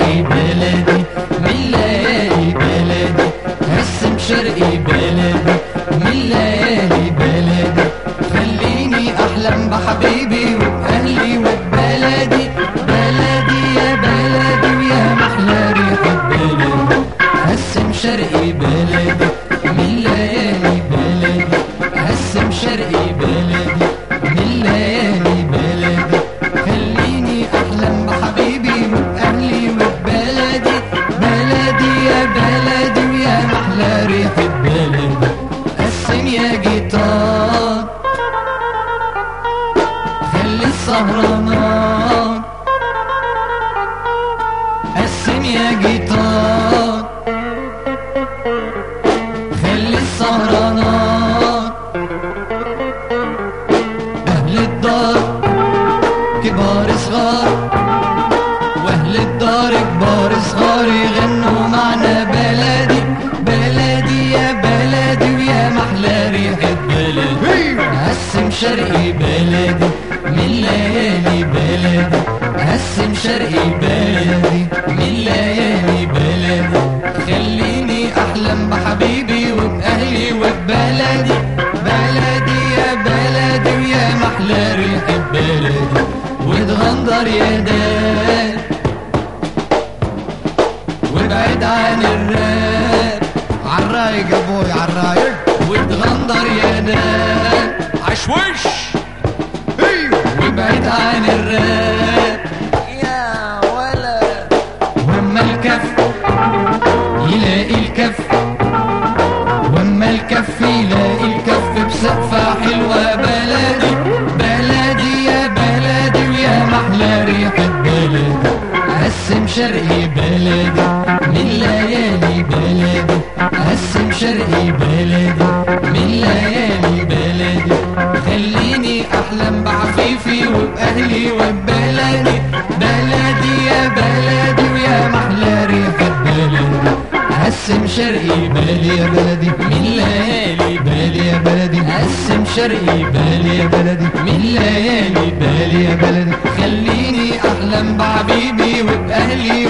شرقي بلدي من ليالي بلدي قسم شرقي بلدي من ليالي بلدي خليني احلم بحبيبي واهلي وببلدي بلدي يا بلدي ويا محلى ريحة بلدي قسم شرقي بلدي من ليالي بلدي قسم شرقي بلدي من ليالي بلدي خليني احلم بحبيبي وباهلي وببلدي بلدي يا بلدي ويا محلى ريحة بلدي قسم يا جيتار خلي السهرانات قسم يا جيتار خلي السهرانات أهل الدار كبار صغار واهل الدار كبار صغار يغنوا معنا بلدي بلدي يا بلدي ويا محلى ريحة بلدي قسم شرقي بلدي من ليالي بلدي قسم شرقي بلدي من ليالي بلدي خليني احلم بحبيبي وباهلي وببلدي بلدي يا بلدي ويا محلى ريحة بلدي وتغندر يا دال وابعد عن الراب عالرايق يا ابوي عالرايق وتغندر يا دال عشوش ايوه وابعد عن الراب يا ولد واما الكف يلاقي الكف واما الكف يلاقي الكف بسقفة حلوة بلدي بلدي يا بلدي ويا محلى ريحة بلدي قسم شرقي بلدي من ليالي بلدي قسم شرقي بلدي من ليالي بلدي خليني احلم بعفيفي وباهلي وببلدي بلدي يا بلدي ويا محلى ريحة بلدي قسم شرقي بالي يا بلدي من ليالي بالي يا بلدي قسم شرقي بالي يا بلدي من ليالي بالي يا بلدي خليني احلم بحبيبي وباهلي